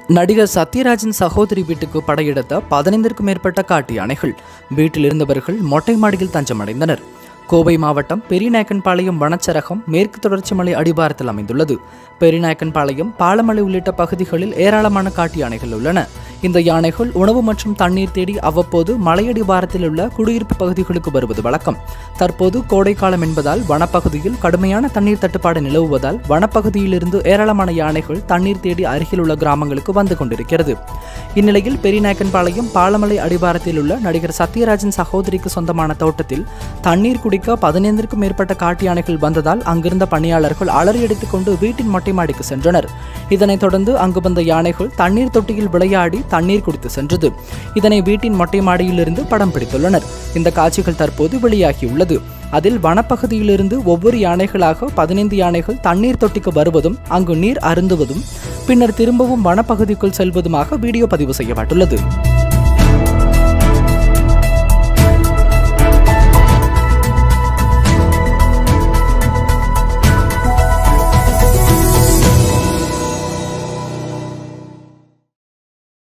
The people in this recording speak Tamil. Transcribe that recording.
நடிகர் சத்யராஜின் சகோதரி வீட்டுக்கு படையெடுத்த பதினைந்திற்கும் மேற்பட்ட காட்டு யானைகள் வீட்டில் இருந்தவர்கள் மொட்டை மாடியில் தஞ்சமடைந்தனர் கோவை மாவட்டம் பெரியநாயக்கன்பாளையம் வனச்சரகம் மேற்கு தொடர்ச்சி மலை அடிவாரத்தில் அமைந்துள்ளது பெரியநாயக்கன்பாளையம் பாலமலை உள்ளிட்ட பகுதிகளில் ஏராளமான காட்டு யானைகள் உள்ளன இந்த யானைகள் உணவு மற்றும் தண்ணீர் தேடி அவ்வப்போது மலையடிவாரத்தில் உள்ள குடியிருப்பு பகுதிகளுக்கு வருவது வழக்கம் தற்போது கோடைக்காலம் என்பதால் வனப்பகுதியில் கடுமையான தண்ணீர் தட்டுப்பாடு நிலவுவதால் வனப்பகுதியிலிருந்து ஏராளமான யானைகள் தண்ணீர் தேடி அருகில் உள்ள கிராமங்களுக்கு வந்து கொண்டிருக்கிறது இந்நிலையில் பெரியநாயக்கன்பாளையம் பாலமலை அடிவாரத்தில் உள்ள நடிகர் சத்யராஜின் சகோதரிக்கு சொந்தமான தோட்டத்தில் தண்ணீர் குடிக்க பதினைந்திற்கும் மேற்பட்ட காட்டு யானைகள் வந்ததால் அங்கிருந்த பணியாளர்கள் அலறி அடித்துக் கொண்டு வீட்டின் மொட்டை மாடிக்கு சென்றனர் இதனைத் தொடர்ந்து அங்கு வந்த யானைகள் தண்ணீர் தொட்டியில் விளையாடி தண்ணீர் குடித்து சென்றது இதனை வீட்டின் மொட்டை மாடியிலிருந்து படம் பிடித்துள்ளனர் இந்த காட்சிகள் தற்போது வெளியாகியுள்ளது அதில் வனப்பகுதியிலிருந்து ஒவ்வொரு யானைகளாக பதினைந்து யானைகள் தண்ணீர் தொட்டிக்கு வருவதும் அங்கு நீர் அருந்துவதும் பின்னர் திரும்பவும் வனப்பகுதிக்குள் செல்வதுமாக வீடியோ பதிவு செய்யப்பட்டுள்ளது